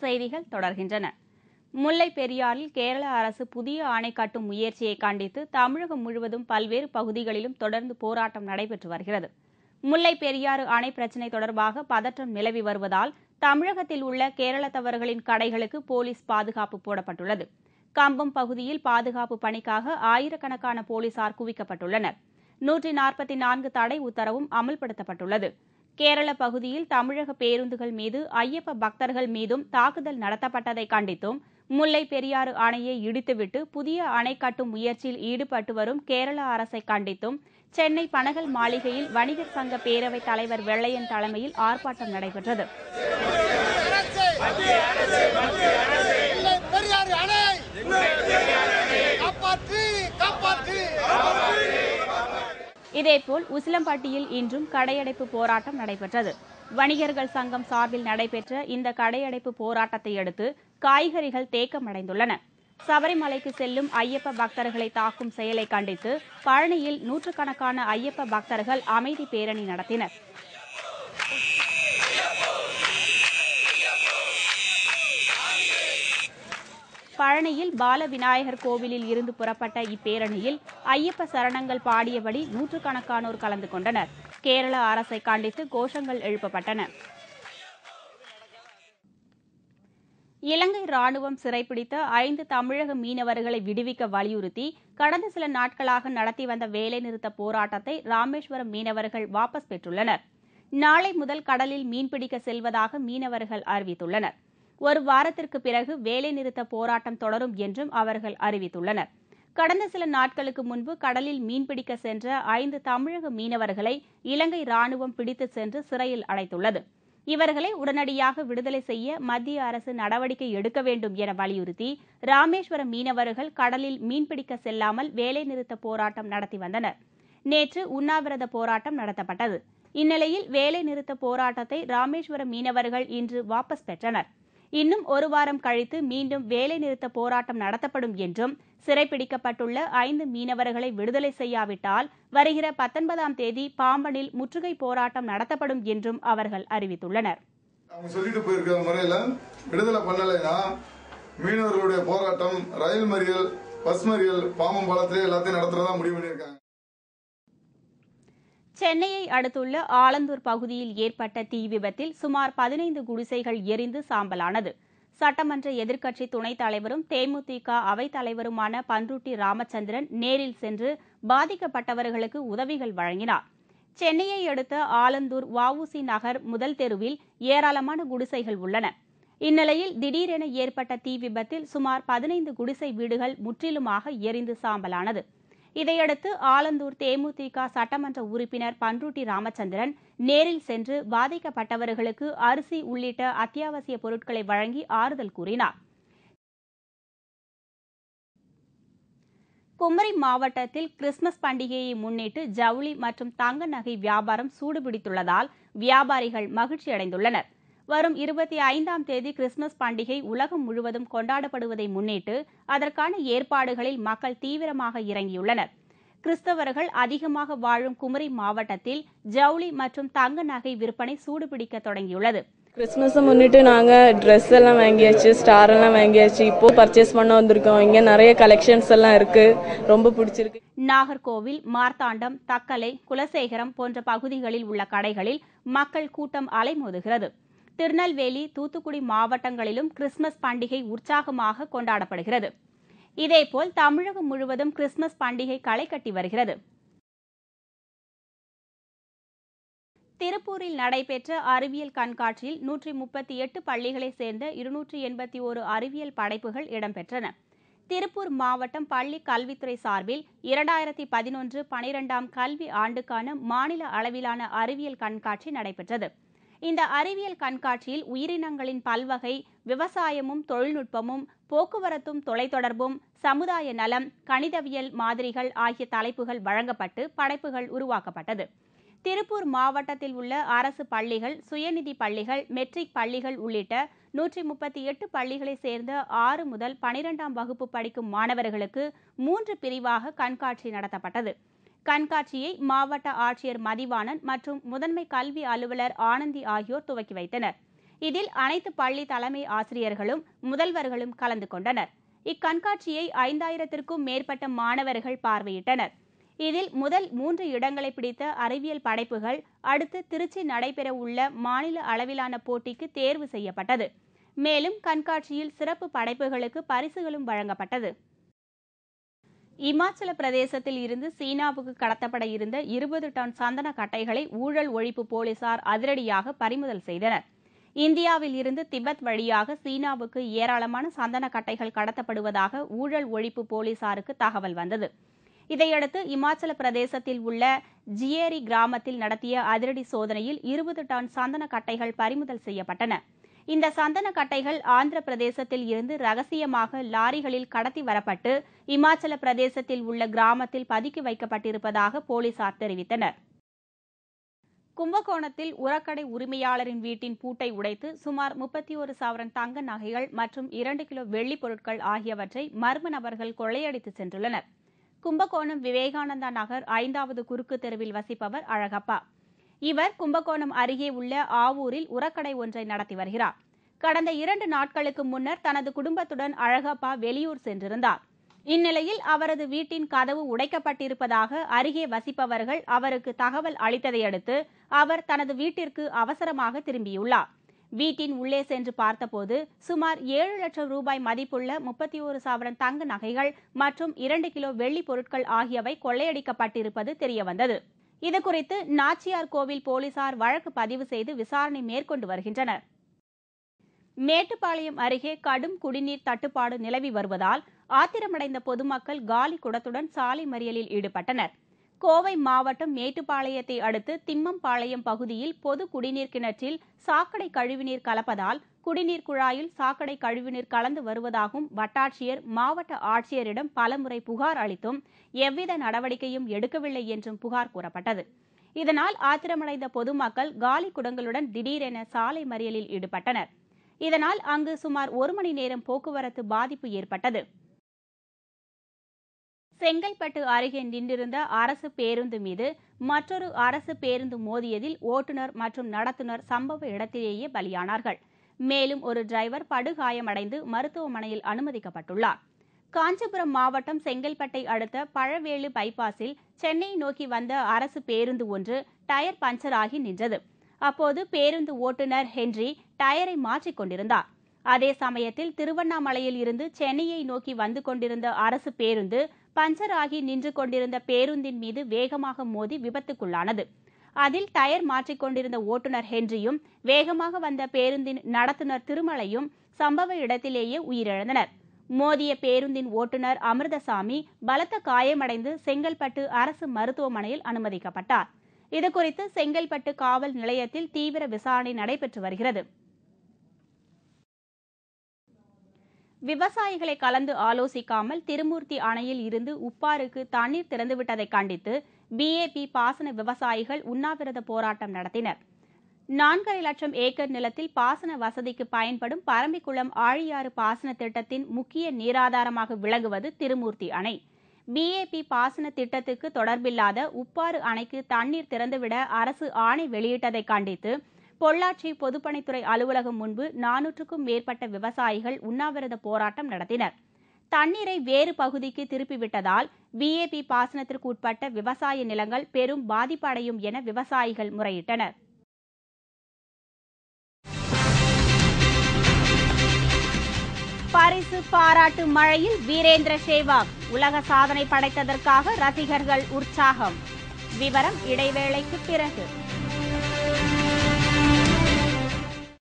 செய்திகள் தொடர்கின்றன முல்லை பெரியாறில் கேரள அரசு புதிய அணை கட்டும் முயற்சியை கண்டித்து தமிழகம் முழுவதும் பல்வேறு பகுதிகளிலும் தொடர்ந்து போராட்டம் நடைபெற்று வருகிறது முல்லை பெரியாறு அணை பிரச்சினை தொடர்பாக பதற்றம் நிலவி வருவதால் தமிழகத்தில் உள்ள கேரளத்தவர்களின் கடைகளுக்கு போலீஸ் பாதுகாப்பு போடப்பட்டுள்ளது கம்பம் பகுதியில் பாதுகாப்பு பணிக்காக ஆயிரக்கணக்கான போலீசார் குவிக்கப்பட்டுள்ளனர் நூற்றி நாற்பத்தி நான்கு தடை உத்தரவும் அமல்படுத்தப்பட்டுள்ளது கேரள பகுதியில் தமிழக பேருந்துகள் மீது ஐயப்ப பக்தர்கள் மீதும் தாக்குதல் நடத்தப்பட்டதை கண்டித்தும் முல்லை பெரியாறு அணையை இடித்துவிட்டு புதிய அணை கட்டும் முயற்சியில் ஈடுபட்டு வரும் கேரள அரசை கண்டித்தும் சென்னை பனகல் மாளிகையில் வணிகர் சங்க பேரவைத் தலைவர் வெள்ளையன் தலைமையில் ஆர்ப்பாட்டம் நடைபெற்றது இல்லை பெரியாறு அணை காப்பாற்று காப்பாற்று இதேபோல் உசிலம்பட்டியில் இன்றும் கடையடைப்பு போராட்டம் நடைபெற்றது வணிகர்கள் சங்கம் சார்பில் நடைபெற்ற இந்த கடையடைப்பு போராட்டத்தை அடுத்து காய்கறிகள் தேக்கமடைந்துள்ளன சபரிமலைக்கு செல்லும் ஐயப்ப பக்தர்களை தாக்கும் செயலை கண்டித்து பழனியில் நூற்றுக்கணக்கான ஐயப்ப பக்தர்கள் அமைதி பேரணி நடத்தினர் பழனியில் பால விநாயகர் கோவிலில் இருந்து புறப்பட்ட இப்பேரணியில் ஐயப்ப சரணங்கள் பாடியபடி நூற்றுக்கணக்கானோர் கலந்து கொண்டனர் கேரள அரசை கண்டித்து கோஷங்கள் எழுப்பப்பட்டன இலங்கை ராணுவம் சிறைப்பிடித்த ஐந்து தமிழக மீனவர்களை விடுவிக்க வலியுறுத்தி கடந்த சில நாட்களாக நடத்தி வந்த வேலைநிறுத்த போராட்டத்தை ராமேஸ்வரம் மீனவர்கள் வாபஸ் பெற்றுள்ளனர் நாளை முதல் கடலில் மீன்பிடிக்க செல்வதாக மீனவர்கள் அறிவித்துள்ளனர் ஒரு வாரத்திற்கு பிறகு வேலைநிறுத்த போராட்டம் தொடரும் என்றும் அவர்கள் அறிவித்துள்ளனர் கடந்த சில நாட்களுக்கு முன்பு கடலில் மீன்பிடிக்க சென்ற ஐந்து தமிழக மீனவர்களை இலங்கை ராணுவம் பிடித்து சென்று சிறையில் அடைத்துள்ளது இவர்களை உடனடியாக விடுதலை செய்ய மத்திய அரசு நடவடிக்கை எடுக்க வேண்டும் என வலியுறுத்தி ராமேஸ்வரம் மீனவர்கள் கடலில் மீன்பிடிக்க செல்லாமல் வேலைநிறுத்த போராட்டம் நடத்தி வந்தனர் நேற்று உண்ணாவிரத போராட்டம் நடத்தப்பட்டது இந்நிலையில் வேலைநிறுத்த போராட்டத்தை ராமேஸ்வரம் மீனவர்கள் இன்று வாபஸ் பெற்றனர் இன்னும் ஒரு வாரம் கழித்து மீண்டும் வேலைநிறுத்த போராட்டம் நடத்தப்படும் என்றும் சிறைப்பிடிக்கப்பட்டுள்ள ஐந்து மீனவர்களை விடுதலை செய்யாவிட்டால் வருகிற பத்தொன்பதாம் தேதி பாம்பனில் முற்றுகை போராட்டம் நடத்தப்படும் என்றும் அவர்கள் அறிவித்துள்ளனர் அவங்க சொல்லிட்டு போயிருக்கிற முறையில விடுதலை பண்ணலைன்னா மீனவர்களுடைய போராட்டம் ரயில் மறியல் பஸ் மறியல் பாம்பம் பாலத்திலே எல்லாத்தையும் நடத்துறதா முடிவு பண்ணியிருக்காங்க சென்னையை அடுத்துள்ள ஆலந்தூர் பகுதியில் ஏற்பட்ட தீ விபத்தில் சுமார் பதினைந்து குடிசைகள் எரிந்து சாம்பலானது சட்டமன்ற எதிர்க்கட்சி துணைத் தலைவரும் தேமுதிக அவைத் தலைவருமான பன்ருட்டி ராமச்சந்திரன் நேரில் சென்று பாதிக்கப்பட்டவர்களுக்கு உதவிகள் வழங்கினார் சென்னையை அடுத்த ஆலந்தூர் வஉசி நகர் முதல் தெருவில் ஏராளமான குடிசைகள் உள்ளன இந்நிலையில் திடீரென ஏற்பட்ட தீ விபத்தில் சுமார் பதினைந்து குடிசை வீடுகள் முற்றிலுமாக எரிந்து சாம்பலானது இதையடுத்து ஆலந்தூர் தேமுதிக சட்டமன்ற உறுப்பினர் பன்ருட்டி ராமச்சந்திரன் நேரில் சென்று பாதிக்கப்பட்டவர்களுக்கு அரிசி உள்ளிட்ட அத்தியாவசிய பொருட்களை வழங்கி ஆறுதல் கூறினார் குமரி மாவட்டத்தில் கிறிஸ்துமஸ் பண்டிகையை முன்னிட்டு ஜவுளி மற்றும் தங்க நகை வியாபாரம் சூடுபிடித்துள்ளதால் வியாபாரிகள் மகிழ்ச்சியடைந்துள்ளனர் வரும் இருபத்தி ஐந்தாம் தேதி கிறிஸ்துமஸ் பண்டிகை உலகம் முழுவதும் கொண்டாடப்படுவதை முன்னிட்டு அதற்கான ஏற்பாடுகளில் மக்கள் தீவிரமாக இறங்கியுள்ளனர் கிறிஸ்தவர்கள் அதிகமாக வாழும் குமரி மாவட்டத்தில் ஜவுளி மற்றும் தங்க நகை விற்பனை சூடுபிடிக்க தொடங்கியுள்ளது கிறிஸ்மஸை முன்னிட்டு நாங்கள் ட்ரெஸ் எல்லாம் வாங்கியாச்சு ஸ்டார் எல்லாம் வாங்கியாச்சு இப்போ பர்ச்சேஸ் பண்ண வந்திருக்கோம் இங்கே நிறைய கலெக்ஷன்ஸ் எல்லாம் இருக்கு ரொம்ப பிடிச்சிருக்கு நாகர்கோவில் மார்த்தாண்டம் தக்கலை குலசேகரம் போன்ற பகுதிகளில் உள்ள கடைகளில் மக்கள் கூட்டம் அலைமோதுகிறது திருநெல்வேலி தூத்துக்குடி மாவட்டங்களிலும் கிறிஸ்துமஸ் பண்டிகை உற்சாகமாக கொண்டாடப்படுகிறது இதேபோல் தமிழகம் முழுவதும் கிறிஸ்துமஸ் பண்டிகை களை கட்டி வருகிறது திருப்பூரில் நடைபெற்ற அறிவியல் கண்காட்சியில் நூற்றி முப்பத்தி எட்டு பள்ளிகளைச் சேர்ந்த இருநூற்றி எண்பத்தி ஒரு அறிவியல் படைப்புகள் இடம்பெற்றன திருப்பூர் மாவட்டம் பள்ளி கல்வித்துறை சார்பில் இரண்டாயிரத்தி பதினொன்று பனிரெண்டாம் கல்வி ஆண்டுக்கான மாநில அளவிலான அறிவியல் கண்காட்சி நடைபெற்றது இந்த அறிவியல் கண்காட்சியில் உயிரினங்களின் பல்வகை விவசாயமும் தொழில்நுட்பமும் போக்குவரத்தும் தொலைத்தொடர்பும் சமுதாய நலம் கணிதவியல் மாதிரிகள் ஆகிய தலைப்புகள் வழங்கப்பட்டு படைப்புகள் உருவாக்கப்பட்டது திருப்பூர் மாவட்டத்தில் உள்ள அரசு பள்ளிகள் சுயநிதி பள்ளிகள் மெட்ரிக் பள்ளிகள் உள்ளிட்ட நூற்றி முப்பத்தி எட்டு பள்ளிகளைச் சேர்ந்த ஆறு முதல் பனிரெண்டாம் வகுப்பு படிக்கும் மாணவர்களுக்கு மூன்று பிரிவாக கண்காட்சி நடத்தப்பட்டது கண்காட்சியை மாவட்ட ஆட்சியர் மதிவாணன் மற்றும் முதன்மை கல்வி அலுவலர் ஆனந்தி ஆகியோர் துவக்கி வைத்தனர் இதில் அனைத்து பள்ளி தலைமை ஆசிரியர்களும் முதல்வர்களும் கலந்து கொண்டனர் இக்கண்காட்சியை ஐந்தாயிரத்திற்கும் மேற்பட்ட மாணவர்கள் பார்வையிட்டனர் இதில் முதல் மூன்று இடங்களை பிடித்த அறிவியல் படைப்புகள் அடுத்து திருச்சி நடைபெற உள்ள மாநில அளவிலான போட்டிக்கு தேர்வு செய்யப்பட்டது மேலும் கண்காட்சியில் சிறப்பு படைப்புகளுக்கு பரிசுகளும் வழங்கப்பட்டது இமாச்சல பிரதேசத்தில் இருந்து சீனாவுக்கு கடத்தப்பட இருந்த இருபது டன் சந்தன கட்டைகளை ஊழல் ஒழிப்பு போலீசார் அதிரடியாக பறிமுதல் செய்தனர் இந்தியாவில் இருந்து திபெத் வழியாக சீனாவுக்கு ஏராளமான சந்தன கட்டைகள் கடத்தப்படுவதாக ஊழல் ஒழிப்பு போலீசாருக்கு தகவல் வந்தது இதையடுத்து இமாச்சல பிரதேசத்தில் உள்ள ஜியேரி கிராமத்தில் நடத்திய அதிரடி சோதனையில் இருபது டன் சந்தன கட்டைகள் பறிமுதல் செய்யப்பட்டன இந்த சந்தன கட்டைகள் ஆந்திர பிரதேசத்தில் இருந்து ரகசியமாக லாரிகளில் கடத்தி வரப்பட்டு இமாச்சல பிரதேசத்தில் உள்ள கிராமத்தில் பதுக்கி வைக்கப்பட்டிருப்பதாக போலீசார் தெரிவித்தனர் கும்பகோணத்தில் உரக்கடை உரிமையாளரின் வீட்டின் பூட்டை உடைத்து சுமார் முப்பத்தி ஒரு சவரன் தங்க நகைகள் மற்றும் இரண்டு கிலோ வெள்ளிப் பொருட்கள் ஆகியவற்றை மர்ம நபர்கள் கொள்ளையடித்து சென்றுள்ளனர் கும்பகோணம் விவேகானந்தா நகர் ஐந்தாவது குறுக்கு தெருவில் வசிப்பவர் அழகப்பா இவர் கும்பகோணம் அருகே உள்ள ஆவூரில் உரக்கடை ஒன்றை நடத்தி வருகிறார் கடந்த இரண்டு நாட்களுக்கு முன்னர் தனது குடும்பத்துடன் அழகப்பா வெளியூர் சென்றிருந்தார் இந்நிலையில் அவரது வீட்டின் கதவு உடைக்கப்பட்டிருப்பதாக அருகே வசிப்பவர்கள் அவருக்கு தகவல் அளித்ததையடுத்து அவர் தனது வீட்டிற்கு அவசரமாக திரும்பியுள்ளார் வீட்டின் உள்ளே சென்று பார்த்தபோது சுமார் ஏழு லட்சம் ரூபாய் மதிப்புள்ள முப்பத்தி ஒரு சவரன் தங்க நகைகள் மற்றும் இரண்டு கிலோ வெள்ளி பொருட்கள் ஆகியவை கொள்ளையடிக்கப்பட்டிருப்பது தெரியவந்தது இதுகுறித்து நாச்சியார் கோவில் போலீசார் வழக்கு பதிவு செய்து விசாரணை மேற்கொண்டு வருகின்றனர் மேட்டுப்பாளையம் அருகே கடும் குடிநீர் தட்டுப்பாடு நிலவி வருவதால் ஆத்திரமடைந்த பொதுமக்கள் காலி குடத்துடன் சாலை மறியலில் ஈடுபட்டனர் கோவை மாவட்டம் மேட்டுப்பாளையத்தை அடுத்து திம்மம்பாளையம் பகுதியில் பொது குடிநீர் கிணற்றில் சாக்கடை கழிவுநீர் கலப்பதால் குடிநீர் குழாயில் சாக்கடை கழிவுநீர் கலந்து வருவதாகவும் வட்டாட்சியர் மாவட்ட ஆட்சியரிடம் பலமுறை புகார் அளித்தும் எவ்வித நடவடிக்கையும் எடுக்கவில்லை என்றும் புகார் கூறப்பட்டது இதனால் ஆத்திரமடைந்த பொதுமக்கள் காலி குடங்களுடன் திடீரென சாலை மறியலில் ஈடுபட்டனர் இதனால் அங்கு சுமார் ஒரு மணி நேரம் போக்குவரத்து பாதிப்பு ஏற்பட்டது செங்கல்பட்டு அருகே நின்றிருந்த அரசு பேருந்து மீது மற்றொரு அரசு பேருந்து மோதியதில் ஓட்டுநர் மற்றும் நடத்துனர் சம்பவ இடத்திலேயே பலியானார்கள் மேலும் ஒரு டிரைவர் படுகாயமடைந்து மருத்துவமனையில் அனுமதிக்கப்பட்டுள்ளார் காஞ்சிபுரம் மாவட்டம் செங்கல்பட்டை அடுத்த பழவேலு பைபாஸில் சென்னை நோக்கி வந்த அரசு பேருந்து ஒன்று டயர் பஞ்சர் ஆகி நின்றது அப்போது பேருந்து ஓட்டுநர் ஹென்றி டயரை மாற்றிக் கொண்டிருந்தார் அதே சமயத்தில் திருவண்ணாமலையில் இருந்து சென்னையை நோக்கி வந்து கொண்டிருந்த அரசு பேருந்து பஞ்சர் ஆகி நின்று கொண்டிருந்த பேருந்தின் மீது வேகமாக மோதி விபத்துக்குள்ளானது அதில் டயர் மாற்றிக் கொண்டிருந்த ஓட்டுநர் ஹென்ரியும் வேகமாக வந்த பேருந்தின் நடத்துனர் திருமலையும் சம்பவ இடத்திலேயே உயிரிழந்தனர் மோதிய பேருந்தின் ஓட்டுநர் அமிர்தசாமி பலத்த காயமடைந்து செங்கல்பட்டு அரசு மருத்துவமனையில் அனுமதிக்கப்பட்டார் இதுகுறித்து செங்கல்பட்டு காவல் நிலையத்தில் தீவிர விசாரணை நடைபெற்று வருகிறது விவசாயிகளை கலந்து ஆலோசிக்காமல் திருமூர்த்தி அணையில் இருந்து உப்பாருக்கு தண்ணீர் திறந்துவிட்டதை கண்டித்து பிஏபி பாசன விவசாயிகள் உண்ணாவிரத போராட்டம் நடத்தினர் நான்கரை லட்சம் ஏக்கர் நிலத்தில் பாசன வசதிக்கு பயன்படும் பரம்பிக்குளம் ஆழியாறு பாசன திட்டத்தின் முக்கிய நீராதாரமாக விளங்குவது திருமூர்த்தி அணை பிஏபி பாசன திட்டத்துக்கு தொடர்பில்லாத உப்பாறு அணைக்கு தண்ணீர் திறந்துவிட அரசு ஆணை வெளியிட்டதை கண்டித்து பொள்ளாச்சி பொதுப்பணித்துறை அலுவலகம் முன்பு நானூற்றுக்கும் மேற்பட்ட விவசாயிகள் உண்ணாவிரத போராட்டம் நடத்தினர் தண்ணீரை வேறு பகுதிக்கு திருப்பிவிட்டதால் பிஏபி பாசனத்திற்கு உட்பட்ட விவசாய நிலங்கள் பெரும் பாதிப்பு அடையும் என விவசாயிகள் முறையிட்டனர் பரிசு பாராட்டு மழையில் வீரேந்திர சேவாக் உலக சாதனை படைத்ததற்காக ரசிகர்கள் உற்சாகம் விவரம் இடைவேளைக்கு பிறகு